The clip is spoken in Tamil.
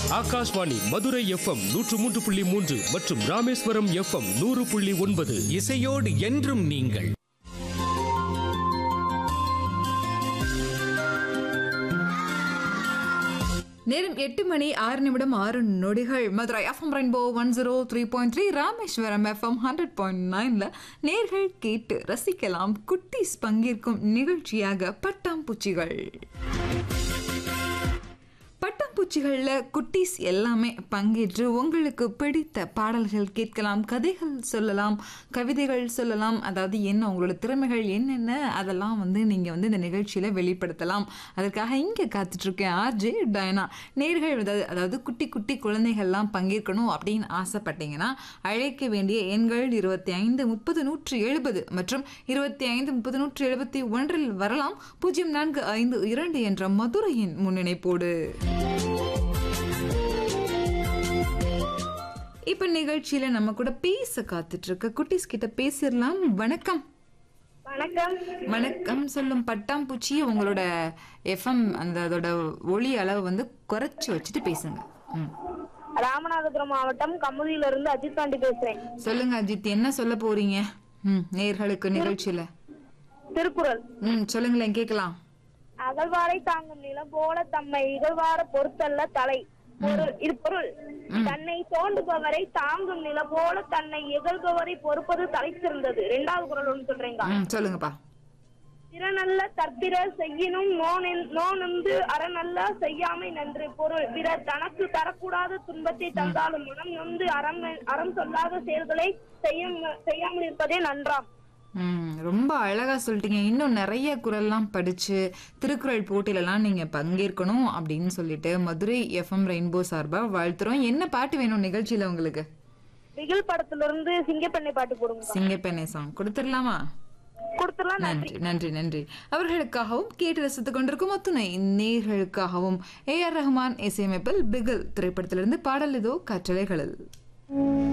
ஆகாஷ்வாணி மதுரை எஃப்எம் நூற்று மூன்று புள்ளி மூன்று மற்றும் ராமேஸ்வரம் எஃப்எம் நூறு புள்ளி ஒன்பது இசையோடு என்றும் நீங்கள் நேரம் எட்டு மணி ஆறு நிமிடம் ஆறு நொடிகள் Madurai FM rainbow one zero three point three Rameswaram FM hundred point நைன்ல நேர்கள் கேட்டு ரசிக்கலாம் குட்டீஸ் பங்கேற்கும் நிகழ்ச்சியாக பட்டாம்பூச்சிகள் பட்டாம்பூச்சிகளில் குட்டீஸ் எல்லாமே பங்கேற்று உங்களுக்கு பிடித்த பாடல்கள் கேட்கலாம் கதைகள் சொல்லலாம் கவிதைகள் சொல்லலாம் அதாவது என்ன உங்களோட திறமைகள் என்னென்ன அதெல்லாம் வந்து நீங்கள் வந்து இந்த நிகழ்ச்சியில் வெளிப்படுத்தலாம் அதற்காக இங்கே காத்துட்ருக்கேன் ஆர்ஜே டயனா நேர்கள் அதாவது அதாவது குட்டி குட்டி குழந்தைகள்லாம் பங்கேற்கணும் அப்படின்னு ஆசைப்பட்டீங்கன்னா அழைக்க வேண்டிய எண்கள் இருபத்தி ஐந்து முப்பது நூற்றி எழுபது மற்றும் இருபத்தி ஐந்து முப்பது நூற்றி எழுபத்தி ஒன்றில் வரலாம் பூஜ்ஜியம் நான்கு ஐந்து இரண்டு என்ற மதுரையின் முன்னிணைப்போடு இப்ப நிகழ்ச்சியில நம்ம கூட பேச காத்துட்டு இருக்க குட்டீஸ் கிட்ட பேசிடலாம் வணக்கம் வணக்கம் வணக்கம் சொல்லும் பட்டாம்பூச்சி உங்களோட எஃப்எம் அந்த அதோட ஒளி அளவு வந்து குறைச்சு வச்சுட்டு பேசுங்க ம். ராமநாதபுரம் மாவட்டம் கமுதியில இருந்து அஜித் பாண்டி பேசுறேன் சொல்லுங்க அஜித் என்ன சொல்ல போறீங்க ம் நேர்களுக்கு நிகழ்ச்சியில திருக்குறள் ம் சொல்லுங்களேன் கேட்கலாம் அகழ்வாரை தாங்கும் நிலம் போல தம்மை இகழ்வார பொறுத்தல்ல தலை பொருள் இது பொருள் தன்னை தோண்டுபவரை தாங்கும் நில போல தன்னை இகழ்பவரை பொறுப்பது தலை சிறந்தது ரெண்டாவது குரல் ஒன்று சொல்றேங்க ம் சொல்லுங்கப்பா திறனல்ல தற்பிற செய்யினும் நோனென்- நோனந்து அறநல்ல செய்யாமை நன்று பொருள் பிறர் தனக்கு தரக்கூடாத துன்பத்தை தந்தாலும் மனம் நொந்து அறம் அறம் சொல்லாத செயல்களை செய்ய செய்யாமல் இருப்பதே நன்றாம் ம் ரொம்ப அழகா சொல்லிட்டீங்க இன்னும் நிறைய குரல்லாம் படிச்சு திருக்குறள் போட்டியிலலாம் நீங்க பங்கேற்கணும் அப்படின்னு சொல்லிட்டு மதுரை எஃப்எம் ரெயின்போ சார்பா வாழ்த்துறோம் என்ன பாட்டு வேணும் நிகழ்ச்சியில உங்களுக்கு பிகில் படத்துல இருந்து சிங்கப்பெண்ணை பாட்டு போடுங்க சிங்கப்பெண்ணை சாங் கொடுத்துடலாமா கொடுத்துலாம் நன்றி நன்றி நன்றி அவர்களுக்காகவும் கேட்டு ரசித்துக் கொண்டிருக்கும் அத்துணை நேர்களுக்காகவும் ஏ ஆர் ரஹ்மான் இசையமைப்பில் பிகில் திரைப்படத்திலிருந்து பாடல் இதோ கற்றலைகளில்